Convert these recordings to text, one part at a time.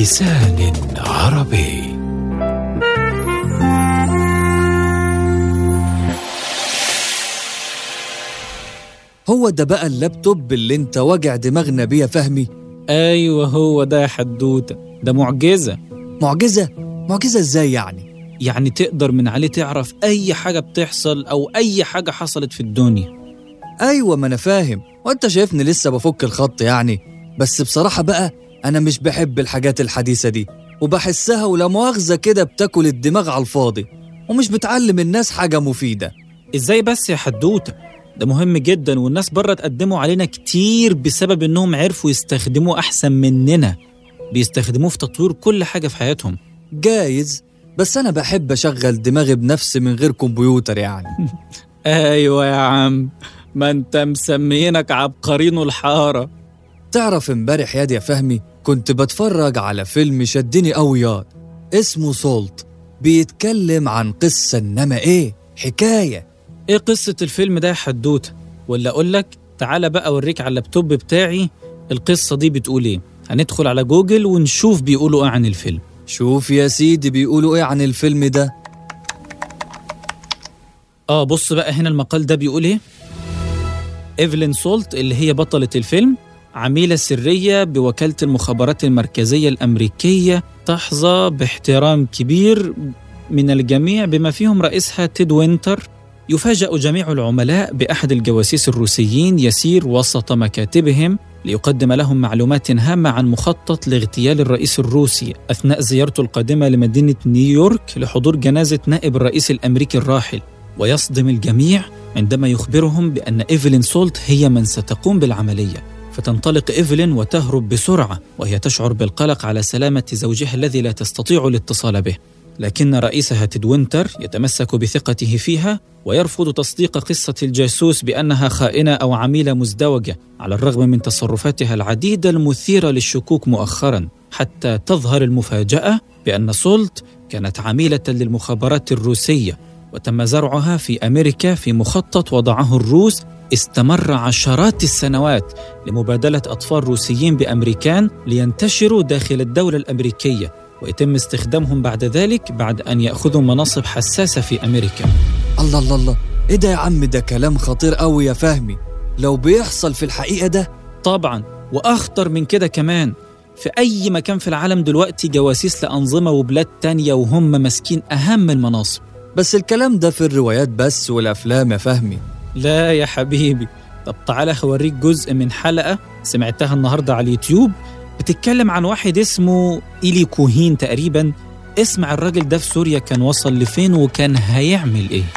بلسان عربي هو ده بقى اللابتوب اللي انت واجع دماغنا بيه يا فهمي ايوه هو ده يا حدوته ده معجزه معجزة معجزة ازاي يعني يعني تقدر من عليه تعرف اي حاجه بتحصل او اي حاجه حصلت في الدنيا ايوه ما انا فاهم وانت شايفني لسه بفك الخط يعني بس بصراحة بقى انا مش بحب الحاجات الحديثة دي وبحسها ولا مؤاخذة كده بتاكل الدماغ على الفاضي ومش بتعلم الناس حاجة مفيدة ازاي بس يا حدوته ده مهم جدا والناس بره اتقدموا علينا كتير بسبب انهم عرفوا يستخدموه احسن مننا بيستخدموه في تطوير كل حاجه في حياتهم جايز بس انا بحب اشغل دماغي بنفسي من غير كمبيوتر يعني ايوه يا عم ما انت مسمينك عبقرين الحاره تعرف امبارح ياد يا فهمي كنت بتفرج على فيلم شدني قوي ياض اسمه سولت بيتكلم عن قصة انما ايه حكاية ايه قصه الفيلم ده يا حدوته ولا اقول لك تعالى بقى اوريك على اللابتوب بتاعي القصه دي بتقول ايه هندخل على جوجل ونشوف بيقولوا ايه عن الفيلم شوف يا سيدي بيقولوا ايه عن الفيلم ده اه بص بقى هنا المقال ده بيقول ايه ايفلين سولت اللي هي بطلة الفيلم عميلة سرية بوكالة المخابرات المركزية الأمريكية تحظى باحترام كبير من الجميع بما فيهم رئيسها تيد وينتر يفاجأ جميع العملاء بأحد الجواسيس الروسيين يسير وسط مكاتبهم ليقدم لهم معلومات هامة عن مخطط لاغتيال الرئيس الروسي أثناء زيارته القادمة لمدينة نيويورك لحضور جنازة نائب الرئيس الأمريكي الراحل ويصدم الجميع عندما يخبرهم بأن إيفلين سولت هي من ستقوم بالعملية فتنطلق إيفلين وتهرب بسرعة وهي تشعر بالقلق على سلامة زوجها الذي لا تستطيع الاتصال به لكن رئيسها تيد وينتر يتمسك بثقته فيها ويرفض تصديق قصة الجاسوس بأنها خائنة أو عميلة مزدوجة على الرغم من تصرفاتها العديدة المثيرة للشكوك مؤخرا حتى تظهر المفاجأة بأن سولت كانت عميلة للمخابرات الروسية وتم زرعها في أمريكا في مخطط وضعه الروس استمر عشرات السنوات لمبادلة أطفال روسيين بأمريكان لينتشروا داخل الدولة الأمريكية ويتم استخدامهم بعد ذلك بعد أن يأخذوا مناصب حساسة في أمريكا الله الله الله ايه ده يا عم ده كلام خطير قوي يا فهمي لو بيحصل في الحقيقة ده طبعا وأخطر من كده كمان في أي مكان في العالم دلوقتي جواسيس لأنظمة وبلاد تانية وهم ماسكين أهم المناصب بس الكلام ده في الروايات بس والأفلام يا فهمي لا يا حبيبي طب تعالى هوريك جزء من حلقة سمعتها النهاردة على اليوتيوب بتتكلم عن واحد اسمه إيلي كوهين تقريبا اسمع الراجل ده في سوريا كان وصل لفين وكان هيعمل ايه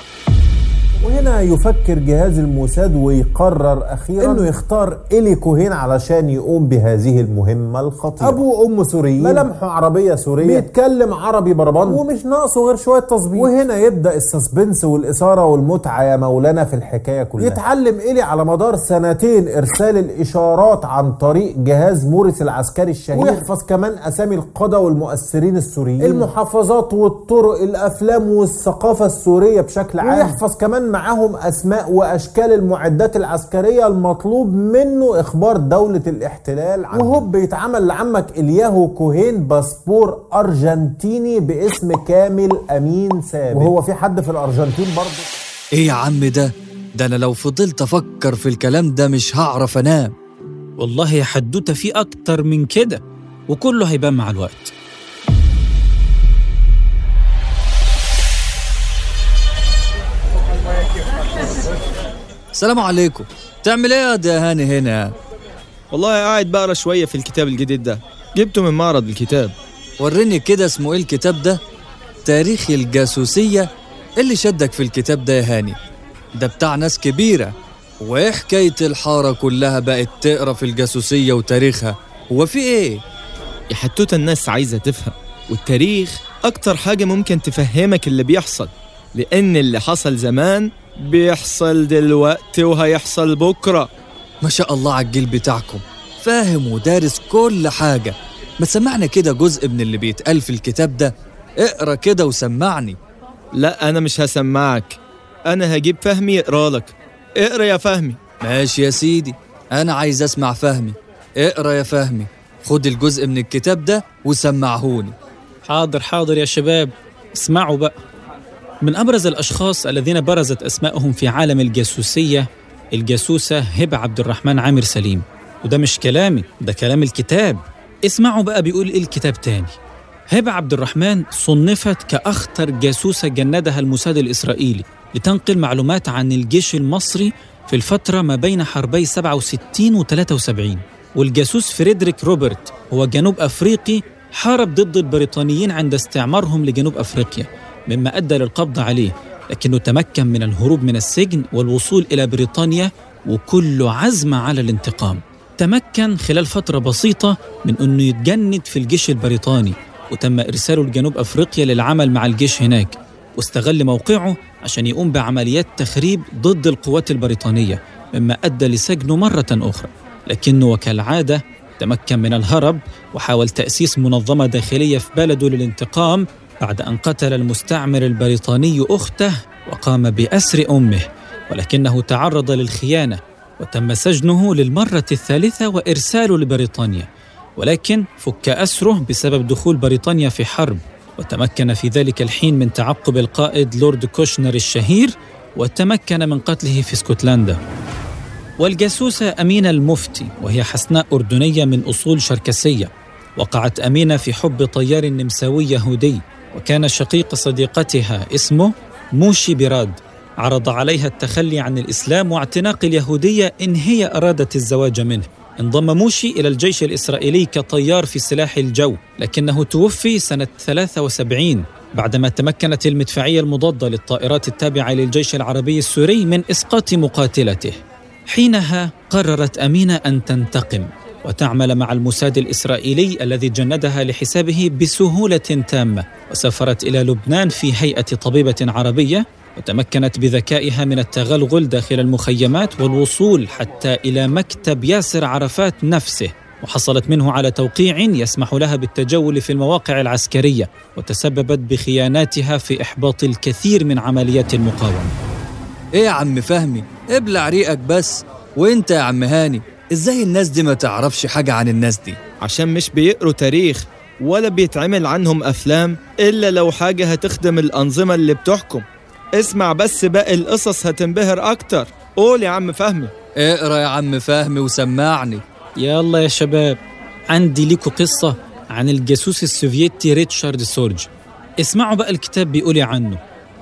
وهنا يفكر جهاز الموساد ويقرر اخيرا انه يختار إيلي كوهين علشان يقوم بهذه المهمه الخطيره ابو ام سوريين ملامحه عربيه سوريه بيتكلم عربي بربند ومش ناقصه غير شويه تظبيط وهنا يبدا السسبنس والاثاره والمتعه يا مولانا في الحكايه كلها يتعلم إيلي على مدار سنتين ارسال الاشارات عن طريق جهاز موريس العسكري الشهير ويحفظ كمان اسامي القاده والمؤثرين السوريين المحافظات والطرق الافلام والثقافه السوريه بشكل عام ويحفظ كمان معاهم اسماء واشكال المعدات العسكريه المطلوب منه اخبار دوله الاحتلال عنه وهوب بيتعمل لعمك الياهو كوهين باسبور ارجنتيني باسم كامل امين ثابت وهو في حد في الارجنتين برضه ايه يا عم ده ده انا لو فضلت افكر في الكلام ده مش هعرف انام والله يا حدوتة في أكتر من كده وكله هيبان مع الوقت السلام عليكم تعمل ايه يا ده هاني هنا والله قاعد بقرا شوية في الكتاب الجديد ده جبته من معرض الكتاب وريني كده اسمه ايه الكتاب ده تاريخ الجاسوسية إيه اللي شدك في الكتاب ده يا هاني ده بتاع ناس كبيرة وايه حكاية الحارة كلها بقت تقرا في الجاسوسية وتاريخها هو في ايه يا حتوتة الناس عايزة تفهم والتاريخ أكتر حاجة ممكن تفهمك اللي بيحصل لأن اللي حصل زمان بيحصل دلوقتي وهيحصل بكرة ما شاء الله على الجيل بتاعكم فاهم ودارس كل حاجة ما تسمعنا كده جزء من اللي بيتقال في الكتاب ده اقرا كده وسمعني لا أنا مش هسمعك أنا هجيب فهمي يقرا لك اقرا يا فهمي ماشي يا سيدي أنا عايز أسمع فهمي اقرا يا فهمي خد الجزء من الكتاب ده وسمعهوني حاضر حاضر يا شباب اسمعوا بقى من أبرز الأشخاص الذين برزت أسمائهم في عالم الجاسوسية الجاسوسة هبة عبد الرحمن عامر سليم وده مش كلامي ده كلام الكتاب اسمعوا بقى بيقول إيه الكتاب تاني هبة عبد الرحمن صنفت كأخطر جاسوسة جندها الموساد الإسرائيلي لتنقل معلومات عن الجيش المصري في الفترة ما بين حربي 67 و 73 والجاسوس فريدريك روبرت هو جنوب أفريقي حارب ضد البريطانيين عند استعمارهم لجنوب أفريقيا مما أدى للقبض عليه لكنه تمكن من الهروب من السجن والوصول إلى بريطانيا وكله عزم على الانتقام تمكن خلال فترة بسيطة من أنه يتجند في الجيش البريطاني وتم إرساله لجنوب أفريقيا للعمل مع الجيش هناك واستغل موقعه عشان يقوم بعمليات تخريب ضد القوات البريطانية مما أدى لسجنه مرة أخرى لكنه وكالعادة تمكن من الهرب وحاول تأسيس منظمة داخلية في بلده للانتقام بعد أن قتل المستعمر البريطاني أخته وقام بأسر أمه ولكنه تعرض للخيانة وتم سجنه للمرة الثالثة وإرساله لبريطانيا ولكن فك أسره بسبب دخول بريطانيا في حرب وتمكن في ذلك الحين من تعقب القائد لورد كوشنر الشهير وتمكن من قتله في اسكتلندا والجاسوسة أمينة المفتي وهي حسناء أردنية من أصول شركسية وقعت أمينة في حب طيار نمساوي يهودي وكان شقيق صديقتها اسمه موشي بيراد عرض عليها التخلي عن الإسلام واعتناق اليهودية إن هي أرادت الزواج منه انضم موشي إلى الجيش الإسرائيلي كطيار في سلاح الجو لكنه توفي سنة 73 بعدما تمكنت المدفعية المضادة للطائرات التابعة للجيش العربي السوري من إسقاط مقاتلته حينها قررت أمينة أن تنتقم وتعمل مع الموساد الإسرائيلي الذي جندها لحسابه بسهولة تامة وسافرت إلى لبنان في هيئة طبيبة عربية وتمكنت بذكائها من التغلغل داخل المخيمات والوصول حتى إلى مكتب ياسر عرفات نفسه وحصلت منه على توقيع يسمح لها بالتجول في المواقع العسكرية وتسببت بخياناتها في إحباط الكثير من عمليات المقاومة إيه يا عم فهمي ابلع ريقك بس وانت يا عم هاني ازاي الناس دي ما تعرفش حاجة عن الناس دي عشان مش بيقروا تاريخ ولا بيتعمل عنهم أفلام إلا لو حاجة هتخدم الأنظمة اللي بتحكم اسمع بس باقي القصص هتنبهر أكتر قول يا عم فهمي اقرا يا عم فهمي وسمعني يلا يا شباب عندي لكم قصة عن الجاسوس السوفيتي ريتشارد سورج اسمعوا بقى الكتاب بيقول عنه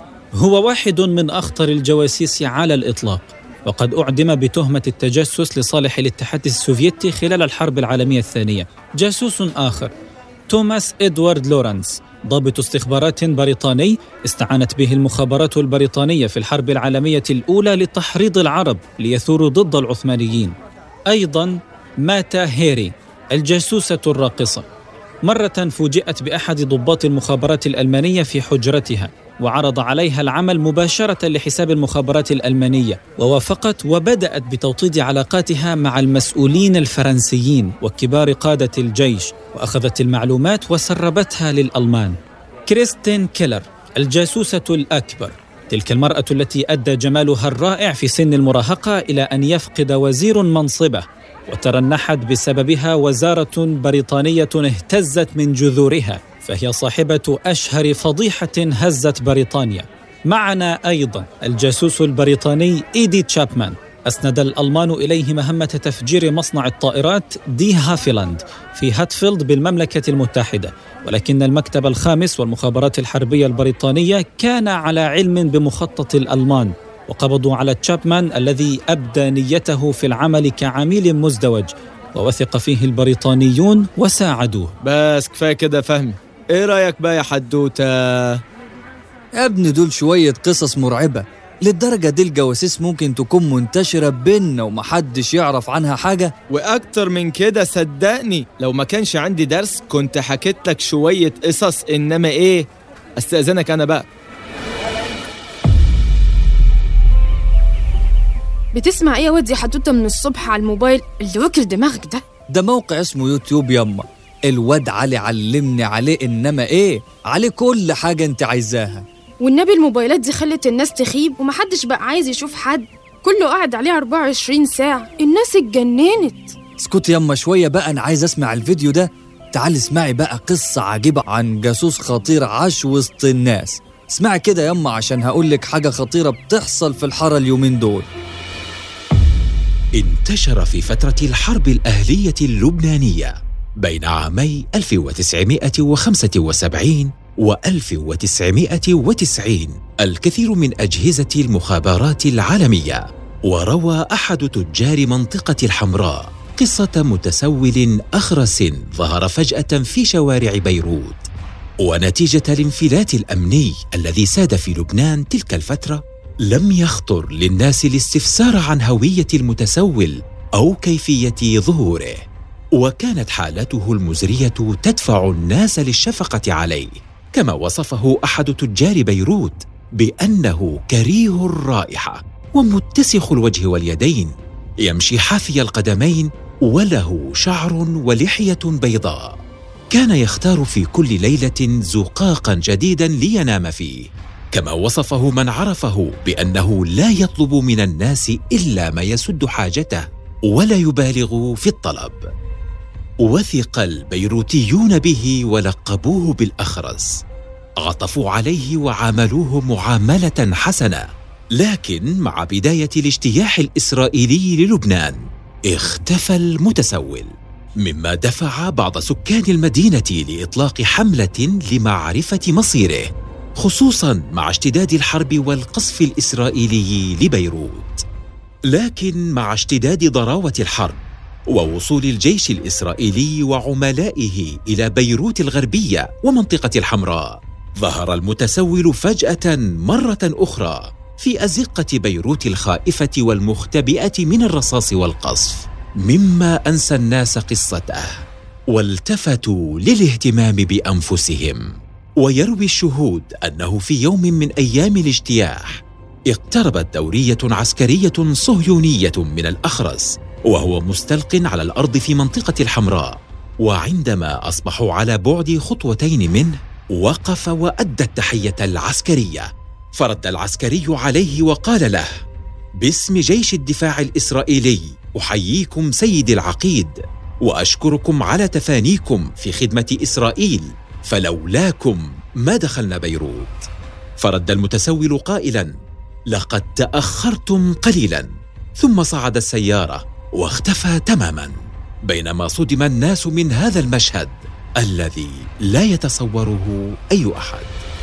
هو واحد من أخطر الجواسيس على الإطلاق وقد أعدم بتهمة التجسس لصالح الاتحاد السوفيتي خلال الحرب العالمية الثانية جاسوس آخر توماس إدوارد لورانس ضابط استخبارات بريطاني استعانت به المخابرات البريطانية في الحرب العالمية الأولى لتحريض العرب ليثوروا ضد العثمانيين أيضا مات هيري الجاسوسة الراقصة مرة فوجئت بأحد ضباط المخابرات الألمانية في حجرتها وعرض عليها العمل مباشرة لحساب المخابرات الألمانية ووافقت وبدأت بتوطيد علاقاتها مع المسؤولين الفرنسيين وكبار قادة الجيش وأخذت المعلومات وسربتها للألمان كريستين كيلر الجاسوسة الأكبر تلك المرأة التي أدى جمالها الرائع في سن المراهقة إلى أن يفقد وزير منصبه وترنحت بسببها وزارة بريطانية اهتزت من جذورها فهي صاحبة أشهر فضيحة هزت بريطانيا معنا أيضا الجاسوس البريطاني إيدي تشابمان أسند الألمان إليه مهمة تفجير مصنع الطائرات دي هافيلاند في هاتفيلد بالمملكة المتحدة ولكن المكتب الخامس والمخابرات الحربية البريطانية كان على علم بمخطط الألمان وقبضوا على تشابمان الذي أبدى نيته في العمل كعميل مزدوج ووثق فيه البريطانيون وساعدوه بس كفاية كده فهمي ايه رأيك بقى يا حدوتة؟ يا ابني دول شوية قصص مرعبة للدرجة دي الجواسيس ممكن تكون منتشرة بينا ومحدش يعرف عنها حاجة وأكتر من كده صدقني لو ما كانش عندي درس كنت حكيت لك شوية قصص إنما إيه أستأذنك أنا بقى بتسمع ايه يا واد يا حدوته من الصبح على الموبايل اللي واكل دماغك ده ده موقع اسمه يوتيوب يما الواد علي علمني عليه انما ايه عليه كل حاجة انت عايزاها والنبي الموبايلات دي خلت الناس تخيب ومحدش بقى عايز يشوف حد كله قاعد عليه 24 ساعة الناس اتجننت اسكتي يما شوية بقى أنا عايز أسمع الفيديو ده تعالي اسمعي بقى قصة عجيبة عن جاسوس خطير عاش وسط الناس اسمعي كده يما عشان هقولك حاجة خطيرة بتحصل في الحارة اليومين دول انتشر في فترة الحرب الأهلية اللبنانية بين عامي 1975 و 1990 الكثير من أجهزة المخابرات العالمية وروى أحد تجار منطقة الحمراء قصة متسول أخرس ظهر فجأة في شوارع بيروت ونتيجة الانفلات الأمني الذي ساد في لبنان تلك الفترة لم يخطر للناس الاستفسار عن هوية المتسول أو كيفية ظهوره وكانت حالته المزرية تدفع الناس للشفقة عليه كما وصفه أحد تجار بيروت بأنه كريه الرائحة ومتسخ الوجه واليدين يمشي حافي القدمين وله شعر ولحيه بيضاء كان يختار في كل ليله زقاقا جديدا لينام فيه كما وصفه من عرفه بانه لا يطلب من الناس الا ما يسد حاجته ولا يبالغ في الطلب وثق البيروتيون به ولقبوه بالاخرس عطفوا عليه وعاملوه معامله حسنه لكن مع بدايه الاجتياح الاسرائيلي للبنان اختفى المتسول مما دفع بعض سكان المدينه لاطلاق حمله لمعرفه مصيره خصوصا مع اشتداد الحرب والقصف الاسرائيلي لبيروت لكن مع اشتداد ضراوه الحرب ووصول الجيش الاسرائيلي وعملائه الى بيروت الغربيه ومنطقه الحمراء ظهر المتسول فجاه مره اخرى في ازقه بيروت الخائفه والمختبئه من الرصاص والقصف مما انسى الناس قصته والتفتوا للاهتمام بانفسهم ويروي الشهود انه في يوم من ايام الاجتياح اقتربت دوريه عسكريه صهيونيه من الاخرس وهو مستلق على الارض في منطقه الحمراء وعندما اصبحوا على بعد خطوتين منه وقف وادى التحيه العسكريه فرد العسكري عليه وقال له باسم جيش الدفاع الاسرائيلي احييكم سيدي العقيد واشكركم على تفانيكم في خدمه اسرائيل فلولاكم ما دخلنا بيروت فرد المتسول قائلا لقد تاخرتم قليلا ثم صعد السياره واختفى تماما بينما صدم الناس من هذا المشهد الذي لا يتصوره اي احد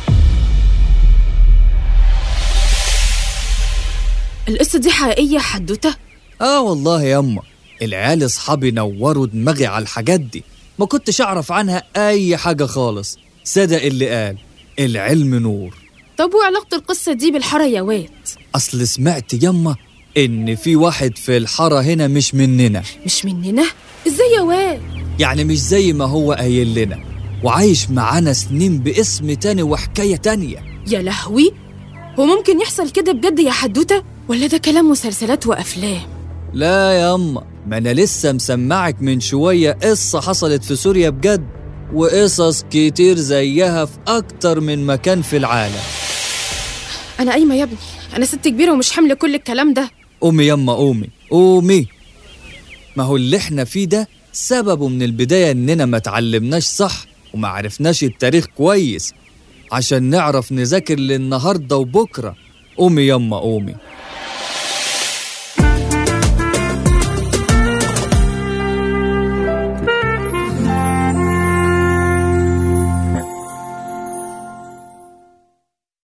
القصة دي حقيقية حدوتة؟ آه والله يما العيال أصحابي نوروا دماغي على الحاجات دي ما كنتش أعرف عنها أي حاجة خالص صدق اللي قال العلم نور طب وعلاقة القصة دي بالحارة يا واد؟ أصل سمعت يما إن في واحد في الحارة هنا مش مننا مش مننا؟ إزاي يا واد؟ يعني مش زي ما هو قايل لنا وعايش معانا سنين باسم تاني وحكاية تانية يا لهوي هو ممكن يحصل كده بجد يا حدوتة؟ ولا ده كلام مسلسلات وأفلام؟ لا يا أما ما أنا لسه مسمعك من شوية قصة حصلت في سوريا بجد وقصص كتير زيها في أكتر من مكان في العالم أنا قايمة يا ابني أنا ست كبيرة ومش حاملة كل الكلام ده قومي يما قومي قومي ما هو اللي احنا فيه ده سببه من البداية إننا ما تعلمناش صح وما عرفناش التاريخ كويس عشان نعرف نذاكر للنهاردة وبكرة قومي يما قومي